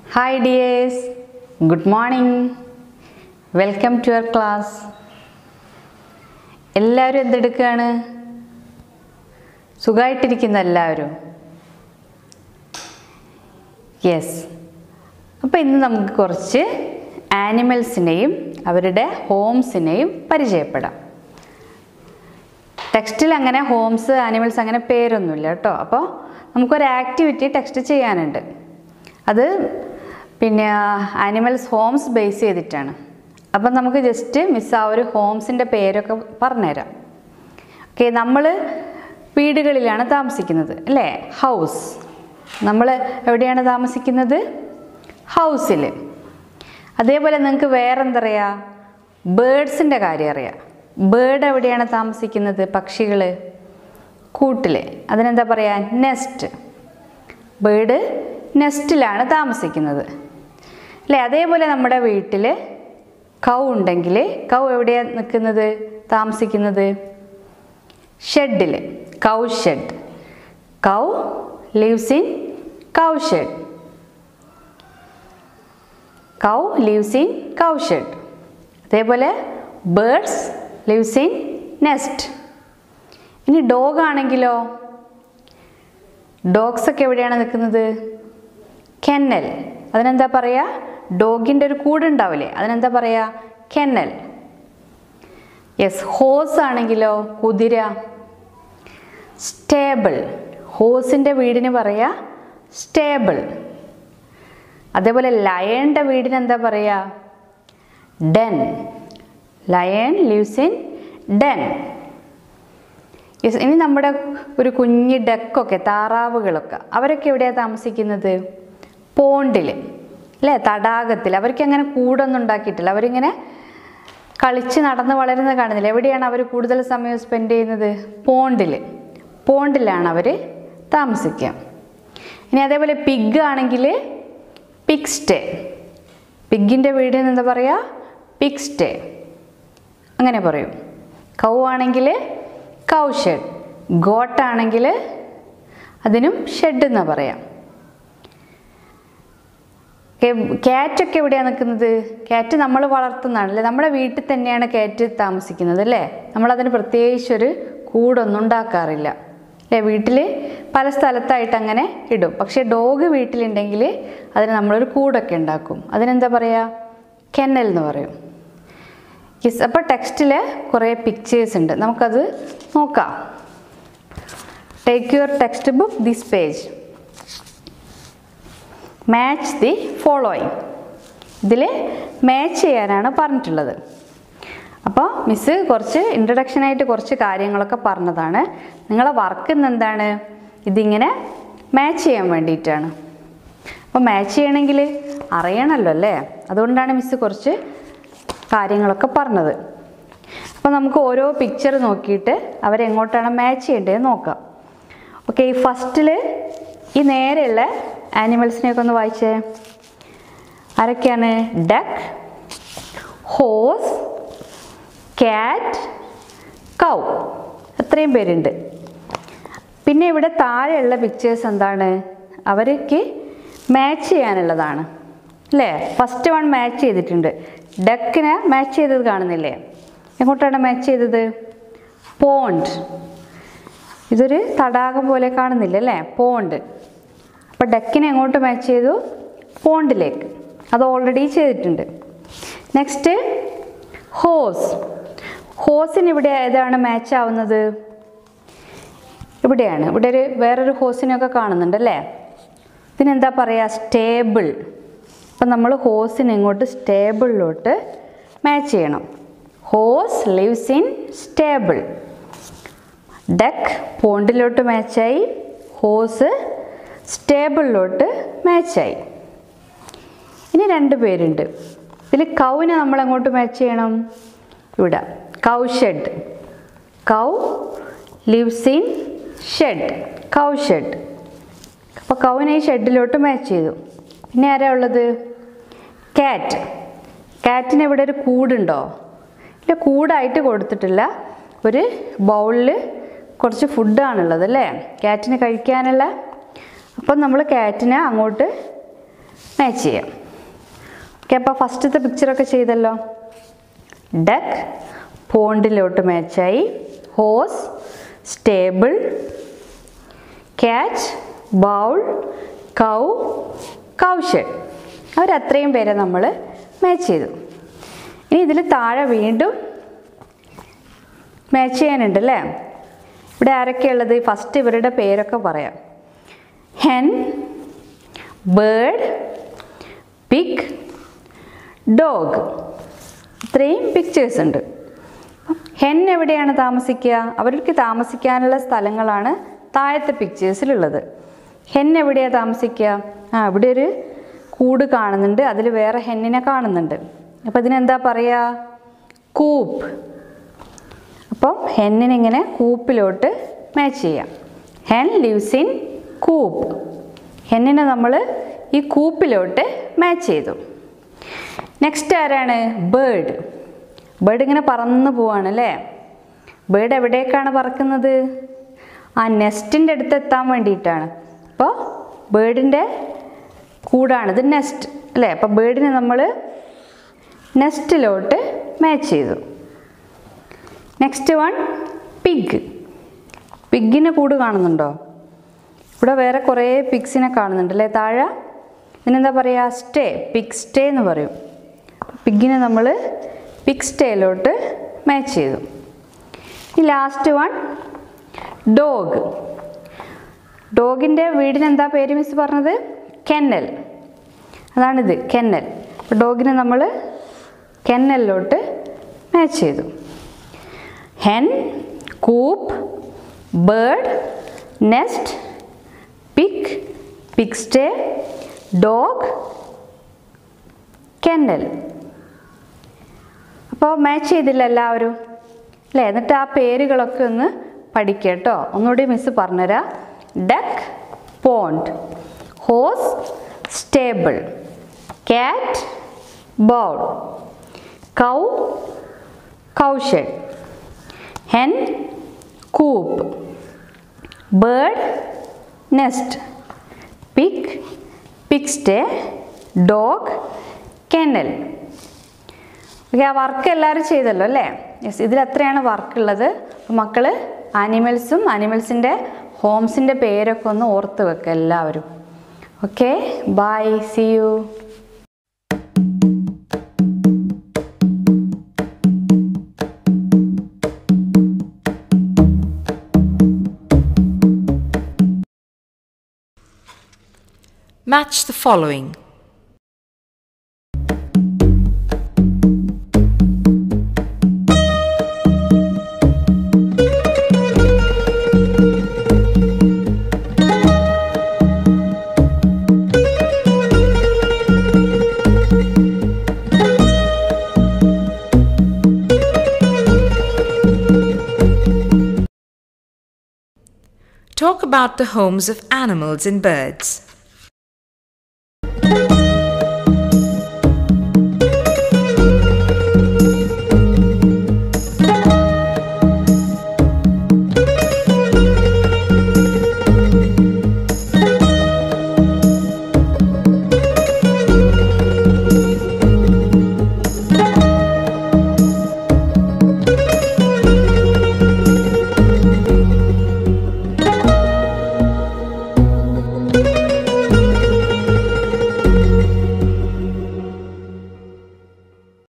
Hi dears good morning welcome to your class എല്ലാവരും എന്തെടുക്കുകയാണ് സുഖമായിട്ടിരിക്കുന്ന എല്ലാവരും യെസ് അപ്പോൾ ഇന്ന് നമുക്ക് കുറച്ച് ആനിമൽസിനെയും അവരുടെ ഹോംസിനെയും പരിചയപ്പെടാം ടെക്സ്റ്റിൽ അങ്ങനെ ഹോംസ് ആനിമൽസ് അങ്ങനെ പേരൊന്നുമില്ല കേട്ടോ അപ്പോൾ നമുക്കൊരു ആക്ടിവിറ്റി ടെക്സ്റ്റ് ചെയ്യാനുണ്ട് അത് പിന്നെ ആനിമൽസ് ഹോംസ് ബേസ് ചെയ്തിട്ടാണ് അപ്പം നമുക്ക് ജസ്റ്റ് മിസ് ആ ഒരു ഹോംസിൻ്റെ പേരൊക്കെ പറഞ്ഞുതരാം ഓക്കെ നമ്മൾ വീടുകളിലാണ് താമസിക്കുന്നത് അല്ലേ ഹൗസ് നമ്മൾ എവിടെയാണ് താമസിക്കുന്നത് ഹൗസിൽ അതേപോലെ നിങ്ങൾക്ക് വേറെ എന്താ പറയുക ബേഡ്സിൻ്റെ കാര്യം അറിയാം ബേർഡ് എവിടെയാണ് താമസിക്കുന്നത് പക്ഷികൾ കൂട്ടിൽ അതിനെന്താ പറയുക നെസ്റ്റ് ബേർഡ് നെസ്റ്റിലാണ് താമസിക്കുന്നത് അല്ലേ അതേപോലെ നമ്മുടെ വീട്ടിൽ കൗ ഉണ്ടെങ്കിൽ കൗ എവിടെയാണ് നിൽക്കുന്നത് താമസിക്കുന്നത് ഷെഡിൽ cow shed cow lives in cow shed cow lives in cow shed അതേപോലെ ബേർഡ്സ് ലിവ്സ് ഇൻ നെസ്റ്റ് ഇനി ഡോഗ് ആണെങ്കിലോ ഡോഗ്സ് ഒക്കെ എവിടെയാണ് നിൽക്കുന്നത് കെന്നൽ അതിനെന്താ പറയുക ഡോഗിൻ്റെ ഒരു കൂടുണ്ടാവില്ലേ അതിനെന്താ പറയുക കെന്നൽ യെസ് ഹോസ് ആണെങ്കിലോ കുതിര സ്റ്റേബിൾ ഹോസിൻ്റെ വീടിന് പറയുക സ്റ്റേബിൾ അതേപോലെ ലയണിൻ്റെ വീടിന് എന്താ പറയുക den lion lives in den yes ഇനി നമ്മുടെ ഒരു കുഞ്ഞ് ഡെക്കൊക്കെ താറാവുകളൊക്കെ അവരൊക്കെ എവിടെയാണ് താമസിക്കുന്നത് പോണ്ടിൽ അല്ലേ തടാകത്തിൽ അവർക്ക് അങ്ങനെ കൂടൊന്നും ഉണ്ടാക്കിയിട്ടില്ല അവരിങ്ങനെ കളിച്ച് നടന്ന് വളരുന്നത് കാണുന്നില്ല എവിടെയാണ് അവർ കൂടുതൽ സമയം സ്പെൻഡ് ചെയ്യുന്നത് പോണ്ടിൽ പോണ്ടിലാണ് അവർ താമസിക്കുക ഇനി അതേപോലെ പിഗ് ആണെങ്കിൽ പിഗ് സ്റ്റേ പിഗിൻ്റെ വീടിന് എന്താ പറയുക പിഗ് സ്റ്റേ അങ്ങനെ പറയും കൗ ആണെങ്കിൽ കൗ ഷെഡ് ഗോട്ടാണെങ്കിൽ അതിനും ഷെഡ് എന്നാ പറയാം ക്യാറ്റൊക്കെ എവിടെയാണ് നിൽക്കുന്നത് ക്യാറ്റ് നമ്മൾ വളർത്തുന്നതാണ് അല്ലേ നമ്മുടെ വീട്ടിൽ തന്നെയാണ് ക്യാറ്റ് താമസിക്കുന്നത് അല്ലേ നമ്മളതിന് പ്രത്യേകിച്ചൊരു കൂടൊന്നും ഉണ്ടാക്കാറില്ല അല്ലേ വീട്ടിൽ പല സ്ഥലത്തായിട്ട് അങ്ങനെ ഇടും പക്ഷേ ഡോഗ് വീട്ടിലുണ്ടെങ്കിൽ അതിന് നമ്മളൊരു കൂടൊക്കെ ഉണ്ടാക്കും അതിനെന്താ പറയുക കെന്നൽ എന്ന് പറയും യെസ് അപ്പോൾ ടെക്സ്റ്റിൽ കുറേ പിക്ചേഴ്സ് ഉണ്ട് നമുക്കത് നോക്കാം take your text book this page match the following ഇതിൽ മാച്ച് ചെയ്യാനാണ് പറഞ്ഞിട്ടുള്ളത് അപ്പോൾ മിസ്സ് കുറച്ച് ഇൻട്രഡക്ഷനായിട്ട് കുറച്ച് കാര്യങ്ങളൊക്കെ പറഞ്ഞതാണ് നിങ്ങളെ വർക്ക് ഇന്ന് എന്താണ് ഇതിങ്ങനെ മാച്ച് ചെയ്യാൻ വേണ്ടിയിട്ടാണ് അപ്പോൾ മാച്ച് ചെയ്യണമെങ്കിൽ അറിയണമല്ലോ അല്ലേ അതുകൊണ്ടാണ് മിസ്സ് കുറച്ച് കാര്യങ്ങളൊക്കെ പറഞ്ഞത് അപ്പോൾ നമുക്ക് ഓരോ പിക്ചർ നോക്കിയിട്ട് അവരെങ്ങോട്ടാണ് മാച്ച് ചെയ്യേണ്ടത് നോക്കാം ഓക്കെ ഈ ഫസ്റ്റിൽ ഈ നേരെയുള്ള ആനിമൽസിനെയൊക്കെ ഒന്ന് വായിച്ചേ ആരൊക്കെയാണ് ഡക്ക് ഹോസ് ക്യാറ്റ് കൗ അത്രയും പേരുണ്ട് പിന്നെ ഇവിടെ താഴെയുള്ള പിക്ചേഴ്സ് എന്താണ് അവർക്ക് മാച്ച് ചെയ്യാനുള്ളതാണ് അല്ലേ ഫസ്റ്റ് വൺ മാച്ച് ചെയ്തിട്ടുണ്ട് ഡക്കിനെ മാച്ച് ചെയ്തത് കാണുന്നില്ലേ എങ്ങോട്ടാണ് മാച്ച് ചെയ്തത് പോണ്ട് ഇതൊരു തടാകം പോലെ കാണുന്നില്ല അല്ലേ പോണ്ട് അപ്പോൾ ഡക്കിനെ എങ്ങോട്ട് മാച്ച് ചെയ്തു പോണ്ടിലേക്ക് അത് ഓൾറെഡി ചെയ്തിട്ടുണ്ട് നെക്സ്റ്റ് ഹോസ് ഹോസിന് ഇവിടെ ഏതാണ് മാച്ച് ആവുന്നത് ഇവിടെയാണ് ഇവിടെ ഒരു വേറൊരു ഹോസിനെയൊക്കെ കാണുന്നുണ്ട് അല്ലേ ഇതിനെന്താ പറയുക സ്റ്റേബിൾ അപ്പം നമ്മൾ ഹോസിനെ ഇങ്ങോട്ട് സ്റ്റേബിളിലോട്ട് മാച്ച് ചെയ്യണം horse lives in stable duck പോണ്ടിലോട്ട് മാച്ചായി ഹോസ് സ്റ്റേബിളിലോട്ട് മാച്ചായി ഇനി രണ്ട് പേരുണ്ട് ഇതിൽ കൗവിനെ നമ്മൾ എങ്ങോട്ട് മാച്ച് ചെയ്യണം ഇവിടെ cow shed cow lives in shed cow shed അപ്പോൾ കൗവിനെ ഈ ഷെഡിലോട്ട് മാച്ച് ചെയ്തു പിന്നെ ആരാ ഉള്ളത് ക്യാറ്റ് ക്യാറ്റിന് ഇവിടെ ഒരു കൂടുണ്ടോ ഇല്ല കൂടായിട്ട് കൊടുത്തിട്ടില്ല ഒരു ബൗളിൽ കുറച്ച് ഫുഡാണുള്ളത് അല്ലേ ക്യാറ്റിന് കഴിക്കാനുള്ള അപ്പം നമ്മൾ ക്യാറ്റിനെ അങ്ങോട്ട് മാച്ച് ചെയ്യാം ഓക്കെ അപ്പോൾ ഫസ്റ്റത്തെ പിക്ചറൊക്കെ ചെയ്തല്ലോ ഡക്ക് പോണ്ടിലോട്ട് മാച്ചായി horse stable cat bowl cow cowshed അവരത്രയും പേരെ നമ്മൾ മാച്ച് ചെയ്തു ഇനി ഇതിൽ താഴെ വീണ്ടും മാച്ച് ചെയ്യാനുണ്ട് അല്ലേ ഇവിടെ ആരൊക്കെയുള്ളത് ഫസ്റ്റ് ഇവരുടെ പേരൊക്കെ പറയാം ഹെൻ ബേർഡ് പിഗ് ഡോഗ് ഇത്രയും പിക്ചേഴ്സ് ഉണ്ട് ഹെൻ എവിടെയാണ് താമസിക്കുക അവർക്ക് താമസിക്കാനുള്ള സ്ഥലങ്ങളാണ് താഴത്തെ പിക്ചേഴ്സിലുള്ളത് ഹെൻ എവിടെയാണ് താമസിക്കുക ആ ഇവിടെ ഒരു കൂട് കാണുന്നുണ്ട് അതിൽ വേറെ ഹെന്നിനെ കാണുന്നുണ്ട് അപ്പോൾ ഇതിനെന്താ പറയുക കൂപ്പ് അപ്പം ഹെന്നിനെ ഇങ്ങനെ കൂപ്പിലോട്ട് മാച്ച് ചെയ്യാം ഹെൻ ലിവ്സ് ഇൻ കൂപ്പ് ഹെന്നിനെ നമ്മൾ ഈ കൂപ്പിലോട്ട് മാച്ച് ചെയ്തു നെക്സ്റ്റ് ആരാണ് ബേർഡ് ബേർഡ് ഇങ്ങനെ പറന്ന് പോവാണ് അല്ലേ ബേർഡ് എവിടേക്കാണ് പറക്കുന്നത് ആ നെസ്റ്റിൻ്റെ അടുത്ത് എത്താൻ വേണ്ടിയിട്ടാണ് അപ്പോൾ ബേർഡിൻ്റെ കൂടാണ് ഇത് നെസ്റ്റ് അല്ലേ അപ്പോൾ ബേർഡിനെ നമ്മൾ നെസ്റ്റിലോട്ട് മാച്ച് ചെയ്തു നെക്സ്റ്റ് വൺ പിഗ് പിഗിന് കൂട് കാണുന്നുണ്ടോ ഇവിടെ വേറെ കുറേ പിഗ്സിനെ കാണുന്നുണ്ട് അല്ലേ താഴെ ഇതിനെന്താ പറയുക സ്റ്റേ പിഗ് സ്റ്റേ എന്ന് പറയും പിഗിനെ നമ്മൾ പിഗ് സ്റ്റേയിലോട്ട് മാച്ച് ചെയ്തു ഈ ലാസ്റ്റ് വൺ ഡോഗ് ഡോഗിൻ്റെ വീടിന് എന്താ പേര് മിസ് പറഞ്ഞത് കെന്നൽ അതാണിത് കെന്നൽ അപ്പോൾ ഡോഗിനെ നമ്മൾ കെന്നലിലോട്ട് മാച്ച് ചെയ്തു hen coop bird nest pig pig stay dog kennel അപ്പോൾ മാച്ച് ചെയ്തില്ല എല്ലാവരും അല്ലേ എന്നിട്ട് ആ പേരുകളൊക്കെ ഒന്ന് പഠിക്കുക കേട്ടോ ഒന്നുകൂടി മിസ് പറഞ്ഞുതരാം duck pond horse stable cat bowl cow cowshed hen coop bird nest pig pig stay dog kennel okay ആ വർക്ക് എല്ലാവരും ചെയ്തല്ലോ അല്ലേ യെസ് ഇതിൽ എത്രയാണ് വർക്ക് ഉള്ളത് അപ്പോൾ മക്കൾ ആനിമൽസും ആനിമൽസിൻ്റെ ഹോംസിൻ്റെ പേരൊക്കെ ഒന്ന് ഓർത്ത് വെക്കുക എല്ലാവരും okay bye see you Match the following. Talk about the homes of animals and birds.